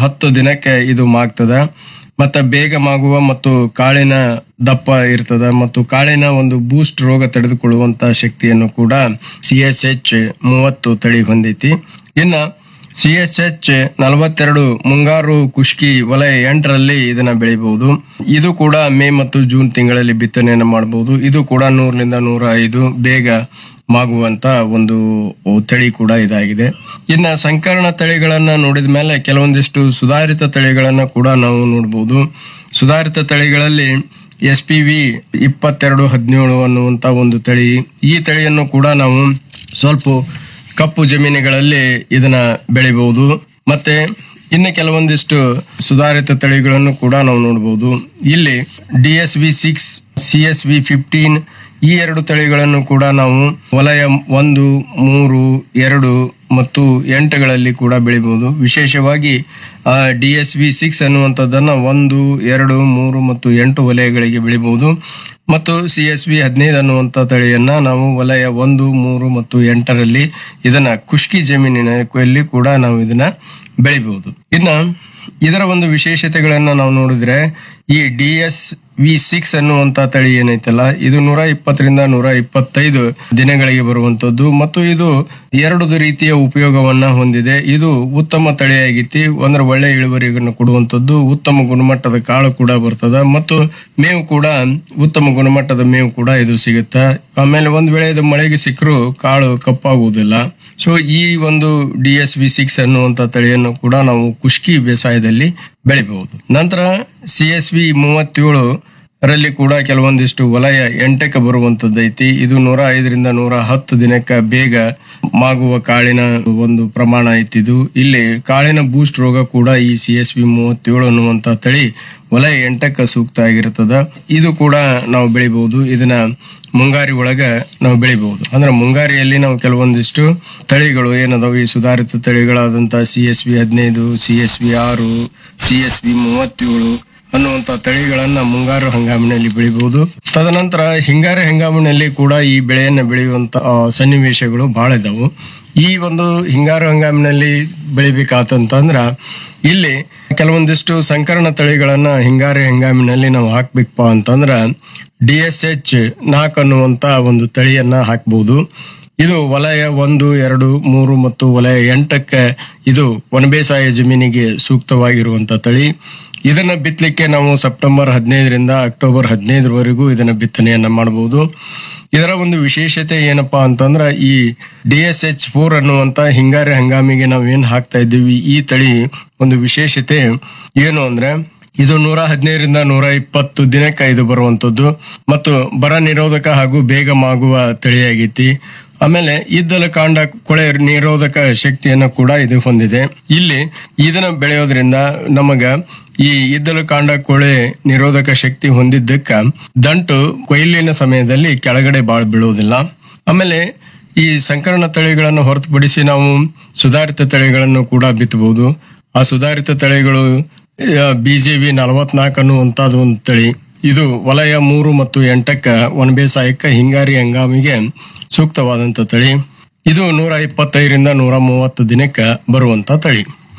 ಹತ್ತು ದಿನಕ್ಕೆ ಇದು ಮಾಗ್ತದ ಮತ್ತೆ ಬೇಗ ಮಾಗುವ ಮತ್ತು ಕಾಳಿನ ದಪ್ಪ ಇರ್ತದ ಮತ್ತು ಕಾಳಿನ ಒಂದು ಬೂಸ್ಟ್ ರೋಗ ತಡೆದುಕೊಳ್ಳುವಂತ ಶಕ್ತಿಯನ್ನು ಕೂಡ ಸಿ ಎಸ್ ಎಚ್ ಮೂವತ್ತು ತಳಿ ಹೊಂದೈತಿ ಇನ್ನ ಸಿ ಎಚ್ ಎಚ್ ನಲವತ್ತೆರಡು ಮುಂಗಾರು ಕುಷ್ಕಿ ವಲಯ ಎಂಟರಲ್ಲಿ ಇದನ್ನ ಬೆಳಿಬಹುದು ಇದು ಕೂಡ ಮೇ ಮತ್ತು ಜೂನ್ ತಿಂಗಳಲ್ಲಿ ಬಿತ್ತನೆಯನ್ನು ಮಾಡಬಹುದು ಇದು ಕೂಡ ನೂರರಿಂದ ನೂರ ಐದು ಬೇಗ ಮಾಗುವಂತ ಒಂದು ತಳಿ ಕೂಡ ಇದಾಗಿದೆ ಇನ್ನ ಸಂಕರಣ ತಳಿಗಳನ್ನ ನೋಡಿದ ಮೇಲೆ ಕೆಲವೊಂದಿಷ್ಟು ಸುಧಾರಿತ ತಳಿಗಳನ್ನ ಕೂಡ ನಾವು ನೋಡಬಹುದು ಸುಧಾರಿತ ತಳಿಗಳಲ್ಲಿ ಎಸ್ ಪಿ ವಿ ಇಪ್ಪತ್ತೆರಡು ಹದಿನೇಳು ಅನ್ನುವಂತ ಒಂದು ತಳಿ ಈ ತಳಿಯನ್ನು ಕೂಡ ನಾವು ಸ್ವಲ್ಪ ಕಪ್ಪು ಜಮೀನುಗಳಲ್ಲಿ ಇದನ್ನ ಬೆಳಿಬಹುದು ಮತ್ತೆ ಇನ್ನು ಕೆಲವೊಂದಿಷ್ಟು ಸುಧಾರಿತ ತಳಿಗಳನ್ನು ಕೂಡ ನಾವು ನೋಡಬಹುದು ಇಲ್ಲಿ D S V six C S V fifteen ಈ ಎರಡು ತಳಿಗಳನ್ನು ಕೂಡ ನಾವು ವಲಯ ಒಂದು ಮೂರು ಎರಡು ಮತ್ತು ಎಂಟುಗಳಲ್ಲಿ ಕೂಡ ಬೆಳಿಬಹುದು ವಿಶೇಷವಾಗಿ ಡಿ ಎಸ್ ವಿ ಸಿಕ್ಸ್ ಅನ್ನುವಂಥದ್ದನ್ನ ಒಂದು ಎರಡು ಮೂರು ಮತ್ತು ಎಂಟು ವಲಯಗಳಿಗೆ ಬೆಳಿಬಹುದು ಮತ್ತು ಸಿ ಎಸ್ ವಿ ಹದಿನೈದು ಅನ್ನುವಂಥ ತಳಿಯನ್ನ ನಾವು ವಲಯ ಒಂದು ಮೂರು ಮತ್ತು ಎಂಟರಲ್ಲಿ ಇದನ್ನ ಖುಷ್ಕಿ ಜಮೀನಿನಲ್ಲಿ ಕೂಡ ನಾವು ಇದನ್ನ ಬೆಳಿಬಹುದು ಇನ್ನ ಇದರ ಒಂದು ವಿಶೇಷತೆಗಳನ್ನ ನಾವು ನೋಡಿದ್ರೆ ಈ ಡಿ ಎಸ್ ವಿ ಸಿಕ್ಸ್ ಅನ್ನುವಂತ ತಳಿ ಏನೈತಲ್ಲ ಇದು ನೂರ ಇಪ್ಪತ್ತರಿಂದ ನೂರ ಇಪ್ಪತ್ತೈದು ದಿನಗಳಿಗೆ ಬರುವಂತದ್ದು ಮತ್ತು ಇದು ಎರಡು ರೀತಿಯ ಉಪಯೋಗವನ್ನ ಹೊಂದಿದೆ ಇದು ಉತ್ತಮ ತಳಿಯಾಗಿತಿ ಒಂದರ ಒಳ್ಳೆ ಇಳುವರಿಯನ್ನು ಕೊಡುವಂತದ್ದು ಉತ್ತಮ ಗುಣಮಟ್ಟದ ಕಾಳು ಕೂಡ ಬರ್ತದ ಮತ್ತು ಮೇವು ಕೂಡ ಉತ್ತಮ ಗುಣಮಟ್ಟದ ಮೇವು ಕೂಡ ಇದು ಸಿಗುತ್ತೆ ಆಮೇಲೆ ಒಂದ್ ವೇಳೆ ಇದು ಮಳೆಗೆ ಸಿಕ್ಕರೂ ಕಾಳು ಕಪ್ಪಾಗುವುದಿಲ್ಲ ಸೊ ಈ ಒಂದು ಡಿ ಎಸ್ ವಿ ಸಿಕ್ಸ್ ಅನ್ನುವಂತ ತಳಿಯನ್ನು ಕೂಡ ನಾವು ಕುಷ್ಕಿ ಬೇಸಾಯದಲ್ಲಿ ಬೆಳಿಬಹುದು ನಂತರ ಸಿ ಎಸ್ ವಿ ಮೂವತ್ತೇಳು ರಲ್ಲಿ ಕೂಡ ಕೆಲವೊಂದಿಷ್ಟು ವಲಯ ಎಂಟಕ್ಕೆ ಬರುವಂತದ್ದೈತಿ ಇದು ನೂರ ಐದರಿಂದ ನೂರ ಹತ್ತು ದಿನಕ್ಕ ಬೇಗ ಮಾಗುವ ಕಾಳಿನ ಒಂದು ಪ್ರಮಾಣ ಐತಿದು ಇಲ್ಲಿ ಕಾಳಿನ ಬೂಸ್ಟ್ ರೋಗ ಕೂಡ ಈ ಸಿ ಎಸ್ ವಿ ಮೂವತ್ತೇಳು ಅನ್ನುವಂತ ತಳಿ ವಲಯ ಎಂಟಕ್ಕ ಸೂಕ್ತ ಆಗಿರ್ತದ ಇದು ಕೂಡ ನಾವು ಬೆಳಿಬಹುದು ಇದನ್ನ ಮುಂಗಾರಿ ಒಳಗ ನಾವು ಬೆಳಿಬಹುದು ಅಂದ್ರೆ ಮುಂಗಾರಿಯಲ್ಲಿ ನಾವು ಕೆಲವೊಂದಿಷ್ಟು ತಳಿಗಳು ಏನದಾವ ಈ ಸುಧಾರಿತ ತಳಿಗಳಾದಂತ ಸಿ ಎಸ್ ವಿ ಹದಿನೈದು ಸಿ ಎಸ್ ವಿ ಆರು ಸಿ ಎಸ್ ವಿ ಮೂವತ್ತೇಳು ಅನ್ನುವಂತ ತಳಿಗಳನ್ನ ಮುಂಗಾರು ಹಂಗಾಮಿನಲ್ಲಿ ಬೆಳಿಬಹುದು ತದನಂತರ ಹಿಂಗಾರು ಹಂಗಾಮಿನಲ್ಲಿ ಕೂಡ ಈ ಬೆಳೆಯನ್ನ ಬೆಳೆಯುವಂತ ಆ, ಸನ್ನಿವೇಶಗಳು ಬಹಳ ಇದಾವು ಈ ಒಂದು ಹಿಂಗಾರು ಹಂಗಾಮಿನಲ್ಲಿ ಬೆಳಿಬೇಕಾತಂತಂದ್ರ ಇಲ್ಲಿ ಕೆಲವೊಂದಿಷ್ಟು ಸಂಕರಣ ತಳಿಗಳನ್ನ ಹಿಂಗಾರು ಹಂಗಾಮಿನಲ್ಲಿ ನಾವು ಹಾಕ್ಬೇಕಪ್ಪ ಅಂತಂದ್ರ ಡಿ ಎಸ್ ಎಚ್ ನಾಲ್ಕು ಅನ್ನುವಂತ ಒಂದು ತಳಿಯನ್ನ ಹಾಕ್ಬಹುದು ಇದು ವಲಯ ಒಂದು ಎರಡು ಮೂರು ಮತ್ತು ವಲಯ ಎಂಟಕ್ಕೆ ಇದು ಒಣಬೇಸಾಯ ಜಮೀನಿಗೆ ಸೂಕ್ತವಾಗಿರುವಂತ ತಳಿ ಇದನ್ನ ಬಿತ್ತಲಿಕ್ಕೆ ನಾವು ಸೆಪ್ಟೆಂಬರ್ ಹದಿನೈದರಿಂದ ಅಕ್ಟೋಬರ್ ಹದಿನೈದರವರೆಗೂ ಇದನ್ನ ಬಿತ್ತನೆಯನ್ನ ಮಾಡಬಹುದು ಇದರ ಒಂದು ವಿಶೇಷತೆ ಏನಪ್ಪಾ ಅಂತಂದ್ರ ಈ ಡಿ ಎಸ್ ಎಚ್ ಫೋರ್ ಅನ್ನುವಂತ ಹಿಂಗಾರಿ ಹಂಗಾಮಿಗೆ ನಾವು ಏನ್ ಹಾಕ್ತಾ ಇದ್ದೀವಿ ಈ ತಳಿ ಒಂದು ವಿಶೇಷತೆ ಏನು ಅಂದ್ರೆ ಇದು ನೂರ ಹದಿನೈದರಿಂದ ನೂರ ಇಪ್ಪತ್ತು ದಿನಕ್ಕೆ ಇದು ಬರುವಂತದ್ದು ಮತ್ತು ಬರ ನಿರೋಧಕ ಹಾಗೂ ಬೇಗ ಮಾಗುವ ತಳಿಯಾಗೈತಿ ಆಮೇಲೆ ಇದ್ದಲ ಕಾಂಡ ಕೊಳೆ ನಿರೋಧಕ ಶಕ್ತಿಯನ್ನು ಕೂಡ ಇದು ಹೊಂದಿದೆ ಇಲ್ಲಿ ಇದನ್ನ ಬೆಳೆಯೋದ್ರಿಂದ ನಮಗ ಈ ಇದ್ದಲು ಕಾಂಡ ಕೊಳೆ ನಿರೋಧಕ ಶಕ್ತಿ ಹೊಂದಿದ್ದಕ್ಕ ದಂಟು ಕೊಯ್ಲಿನ ಸಮಯದಲ್ಲಿ ಕೆಳಗಡೆ ಬಾಳ್ ಬೀಳುವುದಿಲ್ಲ ಆಮೇಲೆ ಈ ಸಂಕರಣ ತಳಿಗಳನ್ನು ಹೊರತುಪಡಿಸಿ ನಾವು ಸುಧಾರಿತ ತಳಿಗಳನ್ನು ಕೂಡ ಬಿತ್ತಬಹುದು ಆ ಸುಧಾರಿತ ತಳಿಗಳು ಬಿಜೆವಿ ನಲವತ್ನಾಲ್ಕು ಅನ್ನುವಂತದ್ದು ಒಂದು ತಳಿ ಇದು ವಲಯ ಮೂರು ಮತ್ತು ಎಂಟಕ್ಕ ಒಣಬೇಸಾಯಕ್ಕ ಹಿಂಗಾರಿ ಹಂಗಾಮಿಗೆ ಸೂಕ್ತವಾದಂತ ತಳಿ ಇದು ನೂರ ಇಪ್ಪತ್ತೈದರಿಂದ ನೂರ ಮೂವತ್ತು ದಿನಕ್ಕೆ ಬರುವಂತ ತಳಿ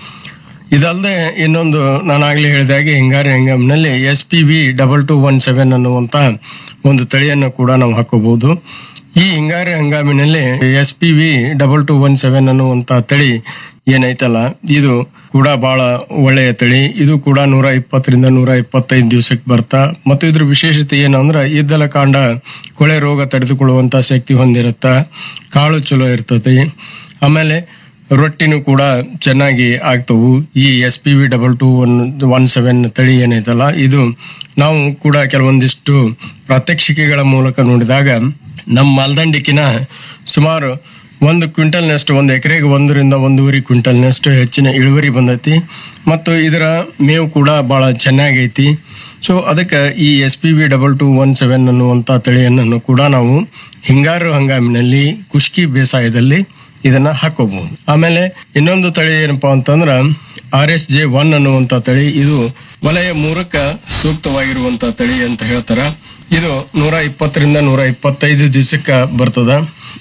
ಇದಲ್ಲದೆ ಇನ್ನೊಂದು ನಾನಾಗ್ಲೇ ಹೇಳಿದಾಗೆ ಹಿಂಗಾರಿ ಹಂಗಾಮಿನಲ್ಲಿ S P V double two one seven ಅನ್ನುವಂತ ಒಂದು ತಳಿಯನ್ನು ಕೂಡ ನಾವು ಹಾಕೋಬಹುದು ಈ ಹಿಂಗಾರಿ ಹಂಗಾಮಿನಲ್ಲಿ S P V double two one seven ಅನ್ನುವಂತ ತಳಿ ಏನೈತಲ್ಲ ಇದು ಕೂಡ ಬಹಳ ಒಳ್ಳೆಯ ತಳಿ ಇದು ಕೂಡ ನೂರ ಇಪ್ಪತ್ತರಿಂದ ನೂರ ಇಪ್ಪತ್ತೈದು ದಿವಸಕ್ಕೆ ಬರ್ತಾ ಮತ್ತು ಇದ್ರ ವಿಶೇಷತೆ ಏನು ಅಂದ್ರೆ ಇದ್ದಲ ಕಾಂಡ ಕೊಳೆ ರೋಗ ತಡೆದುಕೊಳ್ಳುವಂತ ಶಕ್ತಿ ಹೊಂದಿರುತ್ತ ಕಾಳು ಚಲೋ ಇರ್ತತಿ ಆಮೇಲೆ ರೊಟ್ಟಿನೂ ಕೂಡ ಚೆನ್ನಾಗಿ ಆಗ್ತವು ಈ S P V double two one one seven ತಳಿ ಏನೈತಲ್ಲ ಇದು ನಾವು ಕೂಡ ಕೆಲವೊಂದಿಷ್ಟು ಪ್ರಾತ್ಯಕ್ಷಿಕೆಗಳ ಮೂಲಕ ನೋಡಿದಾಗ ನಮ್ಮ ಮಾಲ್ದಂಡಿಕಿನ ಸುಮಾರು ಒಂದು ಕ್ವಿಂಟಲ್ನಷ್ಟು ಒಂದು ಎಕರೆಗೆ ಒಂದರಿಂದ ಒಂದೂವರೆ ಕ್ವಿಂಟಲ್ನಷ್ಟು ಹೆಚ್ಚಿನ ಇಳುವರಿ ಬಂದೈತಿ ಮತ್ತು ಇದರ ಮೇವು ಕೂಡ ಬಹಳ ಚೆನ್ನಾಗೈತಿ ಸೊ ಅದಕ್ಕೆ ಈ S P B double two one seven ಅನ್ನುವಂಥ ತಳಿಯನ್ನು ಕೂಡ ನಾವು ಹಿಂಗಾರು ಹಂಗಾಮಿನಲ್ಲಿ ಕುಷ್ಕಿ ಬೇಸಾಯದಲ್ಲಿ ಇದನ್ನ ಹಾಕೋಬಹುದು ಆಮೇಲೆ ಇನ್ನೊಂದು ತಳಿ ಏನಪ್ಪಾ ಅಂತಂದ್ರ ಆರ್ ಎಸ್ ಜೆ ಒನ್ ಅನ್ನುವಂತ ತಳಿ ಇದು ವಲಯ ಮೂರಕ್ಕ ಸೂಕ್ತವಾಗಿರುವಂತ ತಳಿ ಅಂತ ಹೇಳ್ತಾರ ಇದು ನೂರ ಇಪ್ಪತ್ತರಿಂದ ನೂರ ಇಪ್ಪತ್ತೈದು ದಿವಸಕ್ಕ ಬರ್ತದ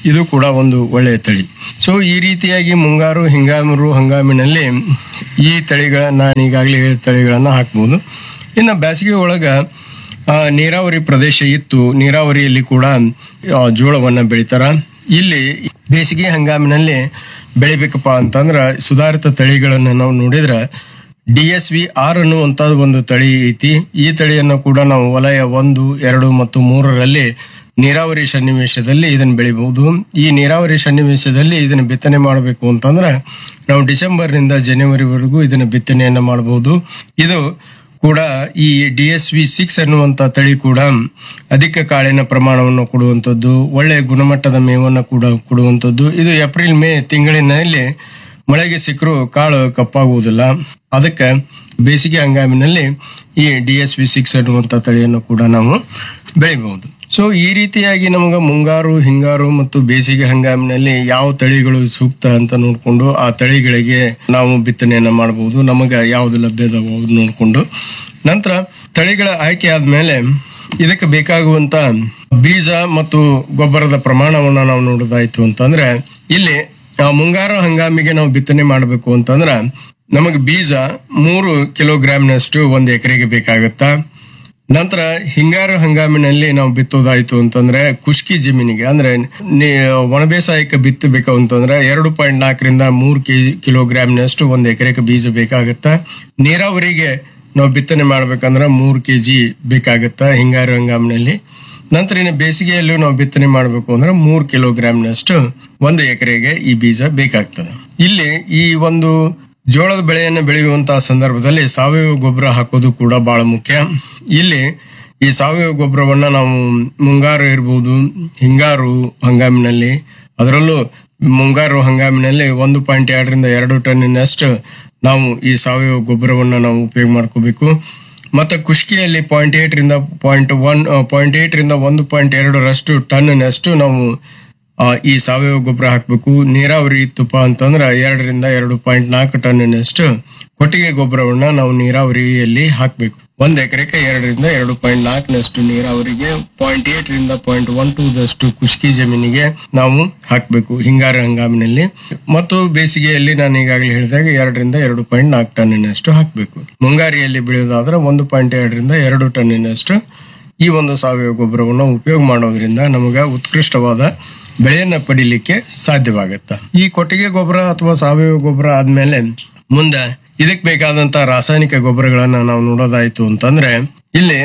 ಇದು ಕೂಡ ಒಂದು ಒಳ್ಳೆಯ ತಳಿ ಸೊ ಈ ರೀತಿಯಾಗಿ ಮುಂಗಾರು ಹಿಂಗಾರು ಹಂಗಾಮಿನಲ್ಲಿ ಈ ತಳಿಗಳ ನಾನು ಈಗಾಗಲೇ ಹೇಳಿದ ತಳಿಗಳನ್ನು ಹಾಕ್ಬೋದು ಇನ್ನು ಬೇಸಿಗೆ ಒಳಗ ಆ, ನೀರಾವರಿ ಪ್ರದೇಶ ಇತ್ತು ನೀರಾವರಿಯಲ್ಲಿ ಕೂಡ ಆ, ಜೋಳವನ್ನ ಬೆಳಿತಾರ ಇಲ್ಲಿ ಬೇಸಿಗೆ ಹಂಗಾಮಿನಲ್ಲಿ ಬೆಳಿಬೇಕಪ್ಪ ಅಂತಂದ್ರ ಸುಧಾರಿತ ತಳಿಗಳನ್ನು ನಾವು ನೋಡಿದ್ರೆ ಡಿ ಎಸ್ ವಿ ಆರ್ ಅನ್ನುವಂತ ಒಂದು ತಳಿ ಐತಿ ಈ ತಳಿಯನ್ನು ಕೂಡ ನಾವು ವಲಯ ಒಂದು ಎರಡು ಮತ್ತು ಮೂರರಲ್ಲಿ ನೀರಾವರಿ ಸನ್ನಿವೇಶದಲ್ಲಿ ಇದನ್ನು ಬೆಳಿಬಹುದು ಈ ನೀರಾವರಿ ಸನ್ನಿವೇಶದಲ್ಲಿ ಇದನ್ನು ಬಿತ್ತನೆ ಮಾಡಬೇಕು ಅಂತಂದ್ರೆ ನಾವು ಡಿಸೆಂಬರ್ನಿಂದ ಜನವರಿವರೆಗೂ ಇದನ್ನು ಬಿತ್ತನೆಯನ್ನ ಮಾಡಬಹುದು ಇದು ಕೂಡ ಈ ಡಿ ಎಸ್ ವಿ ಸಿಕ್ಸ್ ಅನ್ನುವಂತ ತಳಿ ಕೂಡ ಅಧಿಕ ಕಾಳಿನ ಪ್ರಮಾಣವನ್ನು ಕೊಡುವಂಥದ್ದು ಒಳ್ಳೆಯ ಗುಣಮಟ್ಟದ ಮೇವನ್ನು ಕೂಡ ಕೊಡುವಂಥದ್ದು ಇದು ಏಪ್ರಿಲ್ ಮೇ ತಿಂಗಳಿನಲ್ಲಿ ಮಳೆಗೆ ಸಿಕ್ಕರೂ ಕಾಳು ಕಪ್ಪಾಗುವುದಿಲ್ಲ ಅದಕ್ಕೆ ಬೇಸಿಗೆ ಹಂಗಾಮಿನಲ್ಲಿ ಈ ಡಿ ಎಸ್ ವಿ ಸಿಕ್ಸ್ ಅನ್ನುವಂತ ತಳಿಯನ್ನು ಕೂಡ ನಾವು ಬೆಳಿಬಹುದು ಸೊ ಈ ರೀತಿಯಾಗಿ ನಮಗೆ ಮುಂಗಾರು ಹಿಂಗಾರು ಮತ್ತು ಬೇಸಿಗೆ ಹಂಗಾಮಿನಲ್ಲಿ ಯಾವ ತಳಿಗಳು ಸೂಕ್ತ ಅಂತ ನೋಡಿಕೊಂಡು ಆ ತಳಿಗಳಿಗೆ ನಾವು ಬಿತ್ತನೆಯನ್ನ ಮಾಡಬಹುದು ನಮಗೆ ಯಾವ್ದು ಲಭ್ಯ ಅದಾವ ನೋಡಿಕೊಂಡು ನಂತರ ತಳಿಗಳ ಆಯ್ಕೆ ಆದ್ಮೇಲೆ ಇದಕ್ಕೆ ಬೇಕಾಗುವಂತ ಬೀಜ ಮತ್ತು ಗೊಬ್ಬರದ ಪ್ರಮಾಣವನ್ನ ನಾವು ನೋಡೋದಾಯ್ತು ಅಂತಂದ್ರೆ ಇಲ್ಲಿ ಆ ಮುಂಗಾರು ಹಂಗಾಮಿಗೆ ನಾವು ಬಿತ್ತನೆ ಮಾಡಬೇಕು ಅಂತಂದ್ರ ನಮಗೆ ಬೀಜ ಮೂರು ಕಿಲೋಗ್ರಾಮ್ನಷ್ಟು ಒಂದು ಎಕರೆಗೆ ಬೇಕಾಗತ್ತಾ ನಂತರ ಹಿಂಗಾರು ಹಂಗಾಮಿನಲ್ಲಿ ನಾವು ಬಿತ್ತೋದಾಯ್ತು ಅಂತಂದ್ರೆ ಖುಷ್ಕಿ ಜಮೀನಿಗೆ ಅಂದ್ರೆ ನೀ- ಒಣ ಬೇಸಾಯಕ್ಕೆ ಬಿತ್ತಬೇಕು ಅಂತಂದ್ರೆ ಎರಡು ಪಾಯಿಂಟ್ ನಾಲ್ಕರಿಂದ ಮೂರು ಕೆಜಿ ಕಿಲೋಗ್ರಾಮ್ನಷ್ಟು ಒಂದು ಎಕರೆಗೆ ಬೀಜ ಬೇಕಾಗತ್ತ ನೀರಾವರಿಗೆ ನಾವು ಬಿತ್ತನೆ ಮಾಡ್ಬೇಕಂದ್ರೆ ಮೂರು ಕೆಜಿ ಬೇಕಾಗತ್ತ ಹಿಂಗಾರು ಹಂಗಾಮಿನಲ್ಲಿ ನಂತರ ಇನ್ನು ಬೇಸಿಗೆಯಲ್ಲೂ ನಾವು ಬಿತ್ತನೆ ಮಾಡಬೇಕು ಅಂದ್ರೆ ಮೂರು ಕಿಲೋಗ್ರಾಮ್ನಷ್ಟು ಒಂದು ಎಕರೆಗೆ ಈ ಬೀಜ ಬೇಕಾಗ್ತದೆ ಇಲ್ಲಿ ಈ ಒಂದು ಜೋಳದ ಬೆಳೆಯನ್ನು ಬೆಳೆಯುವಂತಹ ಸಂದರ್ಭದಲ್ಲಿ ಸಾವಯವ ಗೊಬ್ಬರ ಹಾಕೋದು ಕೂಡ ಬಹಳ ಮುಖ್ಯ ಇಲ್ಲಿ ಈ ಸಾವಯವ ಗೊಬ್ಬರವನ್ನ ನಾವು ಮುಂಗಾರು ಇರ್ಬೋದು ಹಿಂಗಾರು ಹಂಗಾಮಿನಲ್ಲಿ ಅದರಲ್ಲೂ ಮುಂಗಾರು ಹಂಗಾಮಿನಲ್ಲಿ ಒಂದು ಪಾಯಿಂಟ್ ಎರಡರಿಂದ ಎರಡು ಟನ್ನಿನಷ್ಟು ನಾವು ಈ ಸಾವಯವ ಗೊಬ್ಬರವನ್ನ ನಾವು ಉಪಯೋಗ ಮಾಡ್ಕೋಬೇಕು ಮತ್ತೆ ಕುಷ್ಕಿಯಲ್ಲಿ ಪಾಯಿಂಟ್ ಏಟ್ ರಿಂದ ಪಾಯಿಂಟ್ ಒನ್ ಪಾಯಿಂಟ್ ಏಟ್ ರಿಂದ ಒಂದು ಪಾಯಿಂಟ್ ಎರಡರಷ್ಟು ಟನ್ನಷ್ಟು ನಾವು ಆ, ಈ ಸಾವಯವ ಗೊಬ್ಬರ ಹಾಕಬೇಕು ನೀರಾವರಿ ಇತ್ತಪ್ಪ ಅಂತಂದ್ರೆ ಎರಡರಿಂದ ಎರಡು ಪಾಯಿಂಟ್ ನಾಲ್ಕು ಟನ್ನಿನಷ್ಟು ಕೊಟ್ಟಿಗೆ ಗೊಬ್ಬರವನ್ನ ನಾವು ನೀರಾವರಿಯಲ್ಲಿ ಹಾಕಬೇಕು ಒಂದ್ ಎಕರೆಗೆ ಎರಡರಿಂದ ಎರಡು ಪಾಯಿಂಟ್ ನಾಲ್ಕನಷ್ಟು ನೀರಾವರಿಗೆ ಪಾಯಿಂಟ್ ಏಟ್ ರಿಂದ ಪಾಯಿಂಟ್ ಒನ್ ಟೂ ದಷ್ಟು ಕುಷ್ಕಿ ಜಮೀನಿಗೆ ನಾವು ಹಾಕಬೇಕು ಹಿಂಗಾರು ಹಂಗಾಮಿನಲ್ಲಿ ಮತ್ತು ಬೇಸಿಗೆಯಲ್ಲಿ ನಾನು ಈಗಾಗಲೇ ಹೇಳಿದಾಗ ಎರಡರಿಂದ ಎರಡು ಪಾಯಿಂಟ್ ನಾಲ್ಕು ಟನ್ನಿನಷ್ಟು ಹಾಕಬೇಕು ಮುಂಗಾರಿಯಲ್ಲಿ ಬೆಳೆಯೋದಾದ್ರೆ ಒಂದು ಪಾಯಿಂಟ್ ಎರಡರಿಂದ ಎರಡು ಟನ್ನಿನಷ್ಟು ಈ ಒಂದು ಸಾವಯವ ಗೊಬ್ಬರವನ್ನು ಉಪಯೋಗ ಮಾಡೋದ್ರಿಂದ ನಮಗೆ ಉತ್ಕೃಷ್ಟವಾದ ಬೆಳೆಯನ್ನ ಪಡಿಲಿಕ್ಕೆ ಸಾಧ್ಯವಾಗತ್ತ ಈ ಕೊಟ್ಟಿಗೆ ಗೊಬ್ಬರ ಅಥವಾ ಸಾವಯವ ಗೊಬ್ಬರ ಆದ್ಮೇಲೆ ಮುಂದೆ ಇದಕ್ ಬೇಕಾದಂತ ರಾಸಾಯನಿಕ ಗೊಬ್ಬರಗಳನ್ನ ನಾವು ನೋಡೋದಾಯ್ತು ಅಂತಂದ್ರೆ ಇಲ್ಲಿ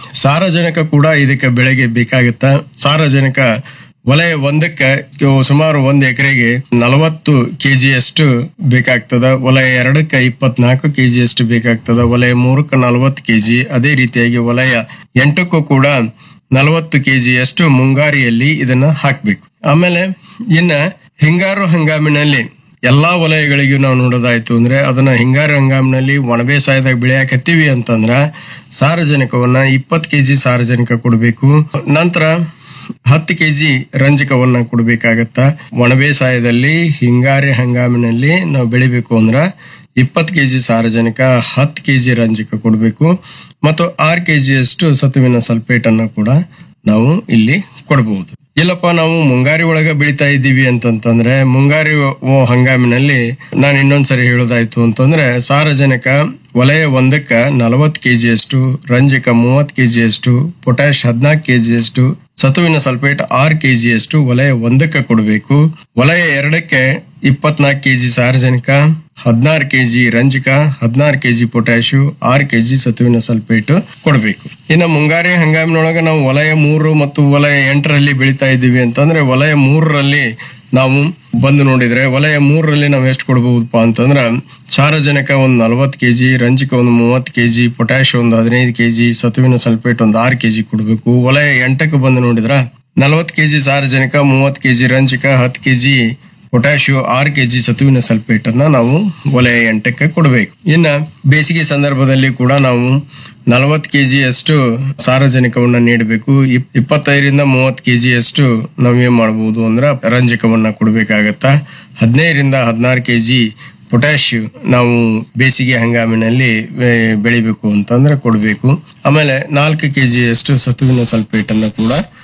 ಸಾರಜನಕ ಕೂಡ ಇದಕ್ಕೆ ಬೆಳೆಗೆ ಬೇಕಾಗುತ್ತ ಸಾರಜನಕ ವಲಯ ಒಂದಕ್ಕೆ ಇವು ಸುಮಾರು ಒಂದು ಎಕರೆಗೆ ನಲವತ್ತು ಕೆಜಿಯಷ್ಟು ಬೇಕಾಗ್ತದ ವಲಯ ಎರಡಕ್ಕೆ ಇಪ್ಪತ್ನಾಲ್ಕು ಕೆಜಿಯಷ್ಟು ಬೇಕಾಗ್ತದ ವಲಯ ಮೂರಕ್ಕೆ ನಲವತ್ತು ಕೆಜಿ ಅದೇ ರೀತಿಯಾಗಿ ವಲಯ ಎಂಟಕ್ಕೂ ಕೂಡ ನಲವತ್ತು ಕೆಜಿಯಷ್ಟು ಮುಂಗಾರಿಯಲ್ಲಿ ಇದನ್ನ ಹಾಕ್ಬೇಕು ಆಮೇಲೆ ಇನ್ನ ಹಿಂಗಾರು ಹಂಗಾಮಿನಲ್ಲಿ ಎಲ್ಲಾ ವಲಯಗಳಿಗೂ ನಾವು ನೋಡೋದಾಯ್ತು ಅಂದ್ರೆ ಅದನ್ನ ಹಿಂಗಾರು ಹಂಗಾಮಿನಲ್ಲಿ ಒಣ ಬೇಸಾಯದಾಗ ಬೆಳೆಯಾಕತ್ತೀವಿ ಅಂತಂದ್ರ ಸಾರಜನಕವನ್ನ ಇಪ್ಪತ್ತು ಕೆಜಿ ಸಾರಜನಕ ಕೊಡಬೇಕು ನಂತರ ಹತ್ತು ಕೆಜಿ ರಂಜಕವನ್ನ ಕೊಡಬೇಕಾಗತ್ತ ಒಣ ಬೇಸಾಯದಲ್ಲಿ ಹಿಂಗಾರಿ ಹಂಗಾಮಿನಲ್ಲಿ ನಾವು ಬೆಳಿಬೇಕು ಅಂದ್ರ ಇಪ್ಪತ್ತು ಕೆಜಿ ಸಾರಜನಕ ಹತ್ತು ಕೆಜಿ ರಂಜಕ ಕೊಡಬೇಕು ಮತ್ತು ಆರು ಕೆಜಿಯಷ್ಟು ಸತುವಿನ ಸಲ್ಫೇಟ್ ಅನ್ನ ಕೂಡ ನಾವು ಇಲ್ಲಿ ಕೊಡಬಹುದು ಇಲ್ಲಪ್ಪ ನಾವು ಮುಂಗಾರಿ ಒಳಗ ಬೆಳಿತಾ ಇದ್ದೀವಿ ಅಂತಂತಂದ್ರೆ ಮುಂಗಾರಿ ಒ- ಹಂಗಾಮಿನಲ್ಲಿ ನಾನು ಇನ್ನೊಂದ್ಸರಿ ಹೇಳೋದಾಯ್ತು ಅಂತಂದ್ರೆ ಸಾರಜನಕ ವಲಯ ಒಂದಕ್ಕ ನಲವತ್ತು ಕೆಜಿಯಷ್ಟು ರಂಜಕ ಮೂವತ್ತು ಕೆಜಿಯಷ್ಟು ಪೊಟ್ಯಾಶ್ ಹದಿನಾಲ್ಕು ಕೆಜಿಯಷ್ಟು ಸತುವಿನ ಸಲ್ಫೇಟ್ ಆರು ಕೆಜಿಯಷ್ಟು ವಲಯ ಒಂದಕ್ಕೆ ಕೊಡಬೇಕು ವಲಯ ಎರಡಕ್ಕೆ ಇಪ್ಪತ್ನಾಲ್ಕು ಕೆಜಿ ಸಾರಜನಕ ಹದಿನಾರು ಕೆಜಿ ರಂಜಕ ಹದಿನಾರು ಕೆಜಿ ಪೊಟ್ಯಾಶು ಆರು ಕೆಜಿ ಸತುವಿನ ಸಲ್ಫೇಟ್ ಕೊಡಬೇಕು ಇನ್ನು ಮುಂಗಾರಿ ಹಂಗಾಮಿನೊಳಗ ನಾವು ವಲಯ ಮೂರು ಮತ್ತು ವಲಯ ಎಂಟರಲ್ಲಿ ಬೆಳಿತಾ ಇದ್ದೀವಿ ಅಂತಂದ್ರೆ ವಲಯ ಮೂರರಲ್ಲಿ ನಾವು ಬಂದು ನೋಡಿದ್ರೆ ವಲಯ ಮೂರರಲ್ಲಿ ನಾವು ಎಷ್ಟು ಕೊಡಬಹುದಪ್ಪ ಅಂತಂದ್ರ ಸಾರಜನಕ ಒಂದು ನಲವತ್ತು ಕೆಜಿ ರಂಜಕ ಒಂದು ಮೂವತ್ತು ಕೆಜಿ ಪೊಟ್ಯಾಶ್ ಒಂದು ಹದಿನೈದು ಕೆಜಿ ಸತುವಿನ ಸಲ್ಫೇಟ್ ಒಂದು ಆರು ಕೆಜಿ ಕೊಡಬೇಕು ವಲಯ ಎಂಟಕ್ಕೆ ಬಂದು ನೋಡಿದ್ರ ನಲವತ್ತು ಕೆಜಿ ಸಾರಜನಕ ಮೂವತ್ತು ಕೆಜಿ ರಂಜಕ ಹತ್ತು ಕೆಜಿ ಪೊಟ್ಯಾಶಿಯೋ ಆರು ಕೆಜಿ ಸತುವಿನ ಸಲ್ಫೇಟ್ ಅನ್ನ ನಾವು ವಲಯ ಎಂಟಕ್ಕೆ ಕೊಡಬೇಕು ಇನ್ನ ಬೇಸಿಗೆ ಸಂದರ್ಭದಲ್ಲಿ ಕೂಡ ನಾವು ನಲವತ್ತು ಕೆಜಿ ಅಷ್ಟು ಸಾರಜನಕವನ್ನ ನೀಡಬೇಕು ಇಪ್- ಇಪ್ಪತ್ತೈದರಿಂದ ಮೂವತ್ತು ಕೆಜಿ ಅಷ್ಟು ನಾವು ಏನ್ ಮಾಡಬಹುದು ಅಂದ್ರೆ ರಂಜಕವನ್ನ ಕೊಡಬೇಕಾಗತ್ತ ಹದಿನೈದರಿಂದ ಹದಿನಾರು ಕೆಜಿ ಪೊಟ್ಯಾಶ್ ನಾವು ಬೇಸಿಗೆ ಹಂಗಾಮಿನಲ್ಲಿ ಏ, ಬೆಳಿಬೇಕು ಅಂತಂದ್ರೆ ಕೊಡಬೇಕು ಆಮೇಲೆ ನಾಲ್ಕು ಕೆಜಿ ಅಷ್ಟು ಸತುವಿನ ಸಲ್ಫೇಟ್ ಅನ್ನ ಕೂಡ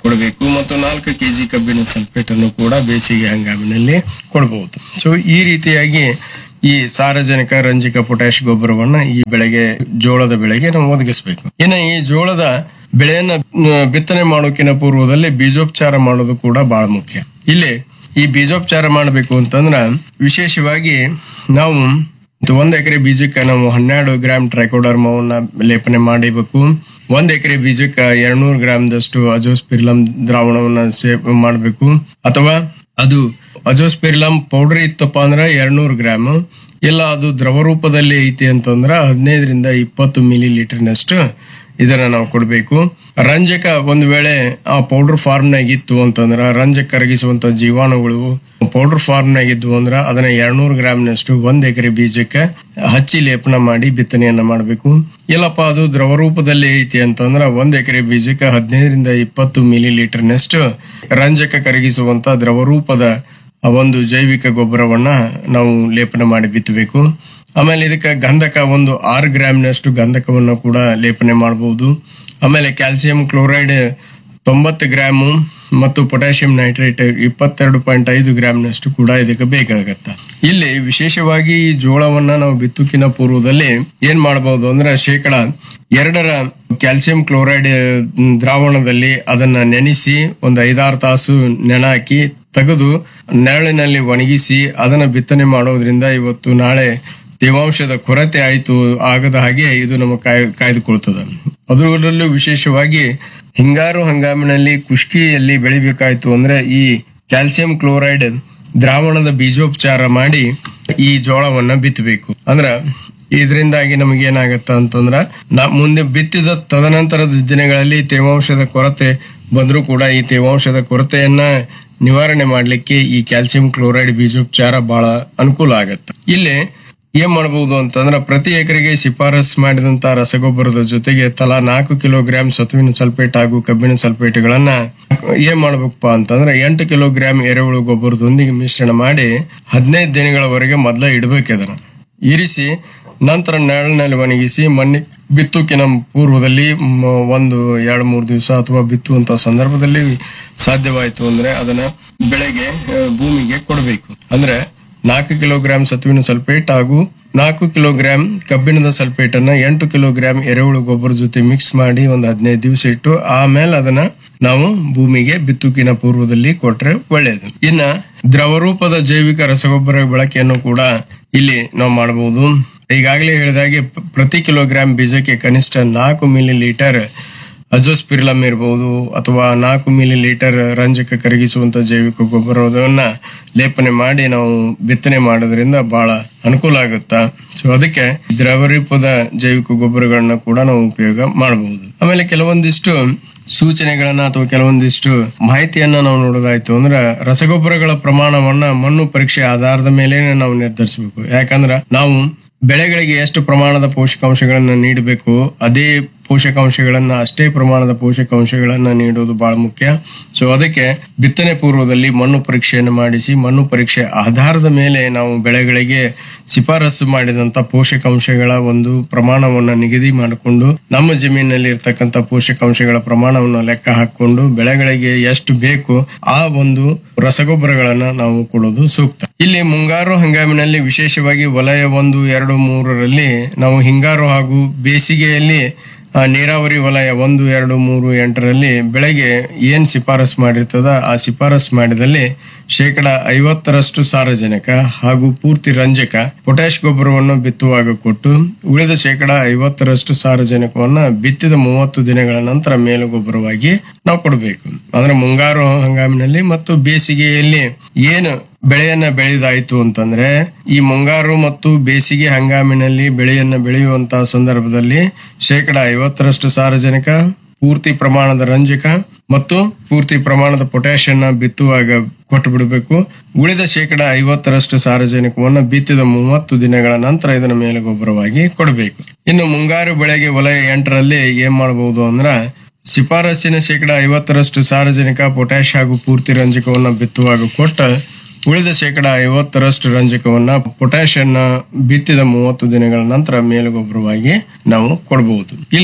ಕೊಡಬೇಕು ಮತ್ತು ನಾಲ್ಕು ಕೆಜಿ ಕಬ್ಬಿಣ ಸಲ್ಫೇಟ್ ಅನ್ನು ಕೂಡ ಬೇಸಿಗೆ ಹಂಗಾಮಿನಲ್ಲಿ ಕೊಡಬಹುದು ಸೊ ಈ ರೀತಿಯಾಗಿ ಈ ಸಾರಜನಕ ರಂಜಕ ಪೊಟ್ಯಾಶ್ ಗೊಬ್ಬರವನ್ನ ಈ ಬೆಳೆಗೆ ಜೋಳದ ಬೆಳೆಗೆ ನಾವು ಒದಗಿಸಬೇಕು ಇನ್ನು ಈ ಜೋಳದ ಬೆಳೆಯನ್ನ ಮ್, ಬಿತ್ತನೆ ಮಾಡೋಕಿನ ಪೂರ್ವದಲ್ಲಿ ಬೀಜೋಪಚಾರ ಮಾಡೋದು ಕೂಡ ಬಹಳ ಮುಖ್ಯ ಇಲ್ಲಿ ಈ ಬೀಜೋಪಚಾರ ಮಾಡಬೇಕು ಅಂತಂದ್ರ ವಿಶೇಷವಾಗಿ ನಾವು ಒಂದ್ ಎಕರೆ ಬೀಜಕ್ಕೆ ನಾವು ಹನ್ನೆರಡು ಗ್ರಾಮ್ ಟ್ರೈಕೋಡರ್ಮವನ್ನ ಲೇಪನೆ ಮಾಡಬೇಕು ಒಂದ್ ಎಕರೆ ಬೀಜಕ್ಕೆ ಎರಡ್ನೂರು ಗ್ರಾಮ್ದಷ್ಟು ಅಜೋಸ್ಪಿರ್ಲಂ ದ್ರಾವಣವನ್ನ ಸೇವ್ ಮಾಡಬೇಕು ಅಥವಾ ಅದು ಅಜೋಸ್ಪಿರ್ಲಂ ಪೌಡರ್ ಇತ್ತಪ್ಪ ಅಂದ್ರೆ ಎರಡ್ನೂರು ಗ್ರಾಮ್ ಇಲ್ಲ ಅದು ದ್ರವ ರೂಪದಲ್ಲಿ ಐತಿ ಅಂತಂದ್ರ ಹದಿನೈದರಿಂದ ಇಪ್ಪತ್ತು ಮಿಲಿ ಲೀಟರ್ನಷ್ಟು ಇದನ್ನ ನಾವು ಕೊಡಬೇಕು ರಂಜಕ ಒಂದು ವೇಳೆ ಆ ಪೌಡರ್ ಫಾರ್ಮ್ನಾಗ ಇತ್ತು ಅಂತಂದ್ರ ರಂಜಕ ಕರಗಿಸುವಂತ ಜೀವಾಣುಗಳು ಪೌಡರ್ ಫಾರ್ಮ್ನಾಗ ಇದ್ವು ಅಂದ್ರ ಅದನ್ನ ಎರಡ್ನೂರು ಗ್ರಾಮ್ನಷ್ಟು ಒಂದ್ ಎಕರೆ ಬೀಜಕ್ಕೆ ಹಚ್ಚಿ ಲೇಪನ ಮಾಡಿ ಬಿತ್ತನೆಯನ್ನ ಮಾಡಬೇಕು ಇಲ್ಲಪ್ಪ ಅದು ದ್ರವ ರೂಪದಲ್ಲಿ ಐತಿ ಅಂತಂದ್ರ ಒಂದ್ ಎಕರೆ ಬೀಜಕ್ಕೆ ಹದಿನೈದರಿಂದ ಇಪ್ಪತ್ತು ಮಿಲಿ ಲೀಟರ್ನಷ್ಟು ರಂಜಕ ಕರಗಿಸುವಂತ ದ್ರವ ರೂಪದ ಆ ಒಂದು ಜೈವಿಕ ಗೊಬ್ಬರವನ್ನ ನಾವು ಲೇಪನ ಮಾಡಿ ಬಿತ್ತಬೇಕು ಆಮೇಲೆ ಇದಕ್ಕೆ ಗಂಧಕ ಒಂದು ಆರು ಗ್ರಾಮ್ನಷ್ಟು ಗಂಧಕವನ್ನು ಕೂಡ ಲೇಪನೆ ಮಾಡಬಹುದು ಆಮೇಲೆ ಕ್ಯಾಲ್ಸಿಯಂ ಕ್ಲೋರೈಡ್ ತೊಂಬತ್ತು ಗ್ರಾಮು ಮತ್ತು ಪೊಟ್ಯಾಷಿಯಂ ನೈಟ್ರೇಟ್ ಇಪ್ಪತ್ತೆರಡು ಪಾಯಿಂಟ್ ಐದು ಗ್ರಾಮ್ನಷ್ಟು ಕೂಡ ಇದಕ್ಕೆ ಬೇಕಾಗತ್ತ ಇಲ್ಲಿ ವಿಶೇಷವಾಗಿ ಈ ಜೋಳವನ್ನ ನಾವು ಬಿತ್ತುಕಿನ ಪೂರ್ವದಲ್ಲಿ ಏನ್ ಮಾಡಬಹುದು ಅಂದ್ರೆ ಶೇಕಡ ಎರಡರ ಕ್ಯಾಲ್ಸಿಯಂ ಕ್ಲೋರೈಡ್ ದ್ರಾವಣದಲ್ಲಿ ಅದನ್ನ ನೆನೆಸಿ ಒಂದು ಐದಾರು ತಾಸು ನೆನ ಹಾಕಿ ತೆಗೆದು ನೆರಳಿನಲ್ಲಿ ಒಣಗಿಸಿ ಅದನ್ನ ಬಿತ್ತನೆ ಮಾಡೋದ್ರಿಂದ ಇವತ್ತು ನಾಳೆ ತೇವಾಂಶದ ಕೊರತೆ ಆಯಿತು ಆಗದ ಹಾಗೆ ಇದು ನಮ್ಮ ಕಾಯ್ ಕಾಯ್ದುಕೊಳ್ತದೆ ಅದರಲ್ಲೂ ವಿಶೇಷವಾಗಿ ಹಿಂಗಾರು ಹಂಗಾಮಿನಲ್ಲಿ ಕುಷ್ಕಿಯಲ್ಲಿ ಬೆಳಿಬೇಕಾಯ್ತು ಅಂದ್ರೆ ಈ ಕ್ಯಾಲ್ಸಿಯಂ ಕ್ಲೋರೈಡ್ ದ್ರಾವಣದ ಬೀಜೋಪಚಾರ ಮಾಡಿ ಈ ಜೋಳವನ್ನ ಬಿತ್ತಬೇಕು ಅಂದ್ರ ಇದರಿಂದಾಗಿ ನಮಗೆ ಏನಾಗತ್ತ ಅಂತಂದ್ರ ನಾ ಮುಂದೆ ಬಿತ್ತಿದ ತದನಂತರದ ದಿನಗಳಲ್ಲಿ ತೇವಾಂಶದ ಕೊರತೆ ಬಂದರೂ ಕೂಡ ಈ ತೇವಾಂಶದ ಕೊರತೆಯನ್ನ ನಿವಾರಣೆ ಮಾಡಲಿಕ್ಕೆ ಈ ಕ್ಯಾಲ್ಸಿಯಂ ಕ್ಲೋರೈಡ್ ಬೀಜೋಪಚಾರ ಬಹಳ ಅನುಕೂಲ ಆಗತ್ತೆ ಇಲ್ಲಿ ಏನ್ ಮಾಡಬಹುದು ಅಂತಂದ್ರ ಪ್ರತಿ ಎಕರೆಗೆ ಶಿಫಾರಸ್ ಮಾಡಿದಂತ ರಸಗೊಬ್ಬರದ ಜೊತೆಗೆ ತಲಾ ನಾಲ್ಕು ಕಿಲೋಗ್ರಾಂ ಸತುವಿನ ಸಲ್ಫೇಟ್ ಹಾಗೂ ಕಬ್ಬಿಣ ಸಲ್ಫೇಟ್ಗಳನ್ನ ಏನ್ ಮಾಡ್ಬೇಕಪ್ಪ ಅಂತಂದ್ರೆ ಎಂಟು ಕಿಲೋಗ್ರಾಂ ಎರೆಹುಳು ಗೊಬ್ಬರದೊಂದಿಗೆ ಮಿಶ್ರಣ ಮಾಡಿ ಹದಿನೈದು ದಿನಗಳವರೆಗೆ ಮೊದಲ ಇಡಬೇಕು ಅದನ್ನ ಇರಿಸಿ ನಂತರ ನೆರಳಿನಲ್ಲಿ ಒಣಗಿಸಿ ಮಣ್ಣಿ ಬಿತ್ತುಕಿನ ಪೂರ್ವದಲ್ಲಿ ಮ- ಒಂದು ಎರಡು ಮೂರು ದಿವಸ ಅಥವಾ ಬಿತ್ತುವಂತ ಸಂದರ್ಭದಲ್ಲಿ ಸಾಧ್ಯವಾಯಿತು ಅಂದ್ರೆ ಅದನ್ನ ಬೆಳೆಗೆ ಆ, ಭೂಮಿಗೆ ಕೊಡಬೇಕು ಅಂದ್ರೆ ನಾಲ್ಕು ಕಿಲೋಗ್ರಾಂ ಸತುವಿನ ಸಲ್ಫೇಟ್ ಹಾಗೂ ನಾಲ್ಕು ಕಿಲೋಗ್ರಾಂ ಕಬ್ಬಿಣದ ಸಲ್ಫೇಟ್ ಅನ್ನ ಎಂಟು ಕಿಲೋಗ್ರಾಂ ಎರೆಹುಳು ಗೊಬ್ಬರ ಜೊತೆ ಮಿಕ್ಸ್ ಮಾಡಿ ಒಂದು ಹದಿನೈದು ದಿವಸ ಇಟ್ಟು ಆಮೇಲೆ ಅದನ್ನ ನಾವು ಭೂಮಿಗೆ ಬಿತ್ತುಕಿನ ಪೂರ್ವದಲ್ಲಿ ಕೊಟ್ರೆ ಒಳ್ಳೆಯದು ಇನ್ನ ದ್ರವ ರೂಪದ ಜೈವಿಕ ರಸಗೊಬ್ಬರ ಬಳಕೆಯನ್ನು ಕೂಡ ಇಲ್ಲಿ ನಾವು ಮಾಡಬಹುದು ಈಗಾಗಲೇ ಹೇಳಿದಾಗೆ ಪ- ಪ್ರತಿ ಕಿಲೋಗ್ರಾಂ ಬೀಜಕ್ಕೆ ಕನಿಷ್ಠ ನಾಲ್ಕು ಮಿಲಿ ಲೀಟರ್ ಅಜೋಸ್ಪಿರ್ಲಮ್ ಇರಬಹುದು ಅಥವಾ ನಾಲ್ಕು ಮಿಲಿ ಲೀಟರ್ ರಂಜಕ ಕರಗಿಸುವಂತ ಜೈವಿಕ ಗೊಬ್ಬರವನ್ನ ಲೇಪನೆ ಮಾಡಿ ನಾವು ಬಿತ್ತನೆ ಮಾಡೋದ್ರಿಂದ ಬಹಳ ಅನುಕೂಲ ಆಗುತ್ತಾ ಸೊ ಅದಕ್ಕೆ ದ್ರವ ರೂಪದ ಜೈವಿಕ ಗೊಬ್ಬರಗಳನ್ನ ಕೂಡ ನಾವು ಉಪಯೋಗ ಮಾಡಬಹುದು ಆಮೇಲೆ ಕೆಲವೊಂದಿಷ್ಟು ಸೂಚನೆಗಳನ್ನ ಅಥವಾ ಕೆಲವೊಂದಿಷ್ಟು ಮಾಹಿತಿಯನ್ನ ನಾವು ನೋಡೋದಾಯ್ತು ಅಂದ್ರೆ ರಸಗೊಬ್ಬರಗಳ ಪ್ರಮಾಣವನ್ನ ಮಣ್ಣು ಪರೀಕ್ಷೆ ಆಧಾರದ ಮೇಲೆ ನಾವು ನಿರ್ಧರಿಸಬೇಕು ಯಾಕಂದ್ರ ನಾವು ಬೆಳೆಗಳಿಗೆ ಎಷ್ಟು ಪ್ರಮಾಣದ ಪೋಷಕಾಂಶಗಳನ್ನ ನೀಡಬೇಕು ಅದೇ ಪೋಷಕಾಂಶಗಳನ್ನ ಅಷ್ಟೇ ಪ್ರಮಾಣದ ಪೋಷಕಾಂಶಗಳನ್ನ ನೀಡೋದು ಬಹಳ ಮುಖ್ಯ ಸೊ ಅದಕ್ಕೆ ಬಿತ್ತನೆ ಪೂರ್ವದಲ್ಲಿ ಮಣ್ಣು ಪರೀಕ್ಷೆಯನ್ನು ಮಾಡಿಸಿ ಮಣ್ಣು ಪರೀಕ್ಷೆ ಆಧಾರದ ಮೇಲೆ ನಾವು ಬೆಳೆಗಳಿಗೆ ಶಿಫಾರಸು ಮಾಡಿದಂತ ಪೋಷಕಾಂಶಗಳ ಒಂದು ಪ್ರಮಾಣವನ್ನ ನಿಗದಿ ಮಾಡಿಕೊಂಡು ನಮ್ಮ ಜಮೀನಿನಲ್ಲಿ ಇರ್ತಕ್ಕಂಥ ಪೋಷಕಾಂಶಗಳ ಪ್ರಮಾಣವನ್ನು ಲೆಕ್ಕ ಹಾಕೊಂಡು ಬೆಳೆಗಳಿಗೆ ಎಷ್ಟು ಬೇಕು ಆ ಒಂದು ರಸಗೊಬ್ಬರಗಳನ್ನ ನಾವು ಕೊಡೋದು ಸೂಕ್ತ ಇಲ್ಲಿ ಮುಂಗಾರು ಹಂಗಾಮಿನಲ್ಲಿ ವಿಶೇಷವಾಗಿ ವಲಯ ಒಂದು ಎರಡು ಮೂರರಲ್ಲಿ ನಾವು ಹಿಂಗಾರು ಹಾಗೂ ಬೇಸಿಗೆಯಲ್ಲಿ ಆ, ನೀರಾವರಿ ವಲಯ ಒಂದು ಎರಡು ಮೂರು ಎಂಟರಲ್ಲಿ ಬೆಳೆಗೆ ಏನ್ ಶಿಫಾರಸ್ ಮಾಡಿರ್ತದ ಆ ಶಿಫಾರಸ್ ಮಾಡಿದಲ್ಲಿ ಶೇಕಡ ಐವತ್ತರಷ್ಟು ಸಾರಜನಕ ಹಾಗೂ ಪೂರ್ತಿ ರಂಜಕ ಪೊಟ್ಯಾಶ್ ಗೊಬ್ಬರವನ್ನು ಬಿತ್ತುವಾಗ ಕೊಟ್ಟು ಉಳಿದ ಶೇಕಡ ಐವತ್ತರಷ್ಟು ಸಾರಜನಕವನ್ನ ಬಿತ್ತಿದ ಮೂವತ್ತು ದಿನಗಳ ನಂತರ ಮೇಲು ಗೊಬ್ಬರವಾಗಿ ನಾವು ಕೊಡಬೇಕು ಅಂದ್ರೆ ಮುಂಗಾರು ಹಂಗಾಮಿನಲ್ಲಿ ಮತ್ತು ಬೇಸಿಗೆಯಲ್ಲಿ ಏನು ಬೆಳೆಯನ್ನ ಬೆಳೆದಾಯ್ತು ಅಂತಂದ್ರೆ ಈ ಮುಂಗಾರು ಮತ್ತು ಬೇಸಿಗೆ ಹಂಗಾಮಿನಲ್ಲಿ ಬೆಳೆಯನ್ನ ಬೆಳೆಯುವಂತಹ ಸಂದರ್ಭದಲ್ಲಿ ಶೇಕಡ ಐವತ್ತರಷ್ಟು ಸಾರಜನಕ ಪೂರ್ತಿ ಪ್ರಮಾಣದ ರಂಜಕ ಮತ್ತು ಪೂರ್ತಿ ಪ್ರಮಾಣದ ಪೊಟ್ಯಾಷಿಯನ್ನ ಬಿತ್ತುವಾಗ ಕೊಟ್ಟು ಬಿಡಬೇಕು ಉಳಿದ ಶೇಕಡ ಐವತ್ತರಷ್ಟು ಸಾರಜನಕವನ್ನು ಬಿತ್ತಿದ ಮೂವತ್ತು ದಿನಗಳ ನಂತರ ಇದನ್ನ ಮೇಲೆ ಗೊಬ್ಬರವಾಗಿ ಕೊಡಬೇಕು ಇನ್ನು ಮುಂಗಾರು ಬೆಳೆಗೆ ವಲಯ ಎಂಟರಲ್ಲಿ ಏನ್ ಮಾಡಬಹುದು ಅಂದ್ರ ಶಿಫಾರಸ್ಸಿನ ಶೇಕಡ ಐವತ್ತರಷ್ಟು ಸಾರಜನಕ ಪೊಟ್ಯಾಶ್ ಹಾಗೂ ಪೂರ್ತಿ ರಂಜಕವನ್ನ ಬಿತ್ತುವಾಗ ಕೊಟ್ಟ ಉಳಿದ ಶೇಕಡ ಐವತ್ತರಷ್ಟು ರಂಜಕವನ್ನ ಪೊಟ್ಯಾಷಿಯನ್ನ ಬಿತ್ತಿದ ಮೂವತ್ತು ದಿನಗಳ ನಂತರ ಮೇಲುಗೊಬ್ಬರವಾಗಿ ನಾವು ಕೊಡಬಹುದು ಇಲ್ಲಿ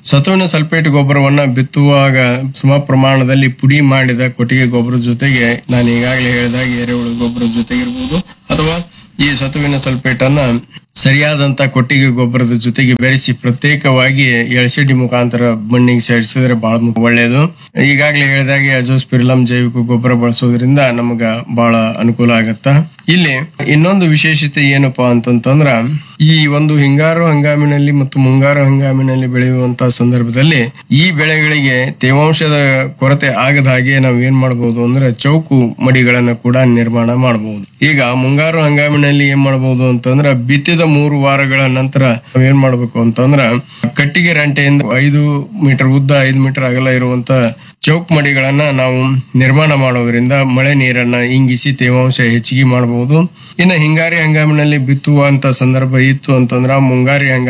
ಸತುವಿನ ಸಲ್ಫೇಟ್ ಗೊಬ್ಬರವನ್ನ ಬಿತ್ತುವಾಗ ಸಮ ಪ್ರಮಾಣದಲ್ಲಿ ಪುಡಿ ಮಾಡಿದ ಕೊಟ್ಟಿಗೆ ಗೊಬ್ಬರದ ಜೊತೆಗೆ ನಾನು ಈಗಾಗಲೇ ಹೇಳಿದಾಗ ಎರೆಹುಳು ಗೊಬ್ಬರದ ಜೊತೆಗಿರ್ಬೋದು ಅಥವಾ ಈ ಸತುವಿನ ಸಲ್ಫೇಟ್ ಅನ್ನ ಸರಿಯಾದಂತ ಕೊಟ್ಟಿಗೆ ಗೊಬ್ಬರದ ಜೊತೆಗೆ ಬೆರೆಸಿ ಪ್ರತ್ಯೇಕವಾಗಿ ಎಳಸಿಡಿ ಮುಖಾಂತರ ಮಣ್ಣಿಗೆ ಸೇರಿಸಿದ್ರೆ ಬಹಳ ಒಳ್ಳೆಯದು ಈಗಾಗಲೇ ಹೇಳಿದಾಗೆ ಅಜೋಸ್ಪಿರಿಲಂ ಜೈವಿಕ ಗೊಬ್ಬರ ಬಳಸೋದ್ರಿಂದ ನಮಗ ಬಹಳ ಅನುಕೂಲ ಆಗತ್ತ ಇಲ್ಲಿ ಇನ್ನೊಂದು ವಿಶೇಷತೆ ಏನಪ್ಪಾ ಅಂತಂತಂದ್ರ ಈ ಒಂದು ಹಿಂಗಾರು ಹಂಗಾಮಿನಲ್ಲಿ ಮತ್ತು ಮುಂಗಾರು ಹಂಗಾಮಿನಲ್ಲಿ ಬೆಳೆಯುವಂತಹ ಸಂದರ್ಭದಲ್ಲಿ ಈ ಬೆಳೆಗಳಿಗೆ ತೇವಾಂಶದ ಕೊರತೆ ಆಗದ ಹಾಗೆ ನಾವು ಏನ್ ಮಾಡಬಹುದು ಅಂದ್ರೆ ಚೌಕು ಮಡಿಗಳನ್ನ ಕೂಡ ನಿರ್ಮಾಣ ಮಾಡಬಹುದು ಈಗ ಮುಂಗಾರು ಹಂಗಾಮಿನಲ್ಲಿ ಏನ್ ಮಾಡಬಹುದು ಅಂತಂದ್ರ ಬಿತ್ತಿದ ಮೂರು ವಾರಗಳ ನಂತರ ನಾವ್ ಏನ್ ಮಾಡ್ಬೇಕು ಅಂತಂದ್ರ ಕಟ್ಟಿಗೆ ರಂಟೆಯಿಂದ ಐದು ಮೀಟರ್ ಉದ್ದ ಐದು ಮೀಟರ್ ಅಗಲ ಇರುವಂತ ಚೌಕ್ ಮಡಿಗಳನ್ನ ನಾವು ನಿರ್ಮಾಣ ಮಾಡೋದ್ರಿಂದ ಮಳೆ ನೀರನ್ನ ಇಂಗಿಸಿ ತೇವಾಂಶ ಹೆಚ್ಚಿಗೆ ಮಾಡಬಹುದು ಇನ್ನು ಹಿಂಗಾರಿ ಹಂಗಾಮಿನಲ್ಲಿ ಬಿತ್ತುವಂತ ಸಂದರ್ಭ ಇತ್ತು ಅಂತಂದ್ರ ಮುಂಗಾರಿ ಹಂಗಾಮಿ